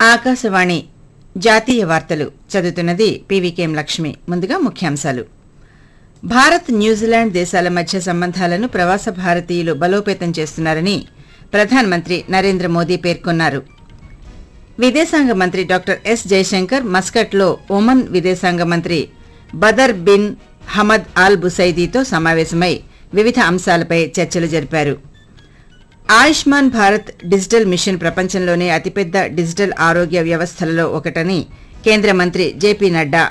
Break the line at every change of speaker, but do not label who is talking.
ఆకాశవాణి జాతీయ వార్తలు చదువుతున్నది పీవీకేఎం లక్ష్మి ముందుగా ముఖ్యాంశాలు భారత్ న్యూజిలాండ్ దేశాల మధ్య సంబంధాలను ప్రవాస భారతీయులు బలోపేతం చేస్తున్నారని ప్రధానమంత్రి నరేంద్ర మోదీ పేర్కొన్నారు విదేశాంగ మంత్రి డాక్టర్ ఎస్ జయశంకర్ మస్కట్లో ఒమన్ విదేశాంగ మంత్రి బదర్ బిన్ హమద్ ఆల్ బుసైదీతో సమావేశమై వివిధ అంశాలపై చర్చలు జరిపారు ఆయుష్మాన్ భారత్ డిజిటల్ మిషన్ ప్రపంచంలోనే అతిపెద్ద డిజిటల్ ఆరోగ్య వ్యవస్థలలో ఒకటని కేంద్ర మంత్రి జేపీ నడ్డా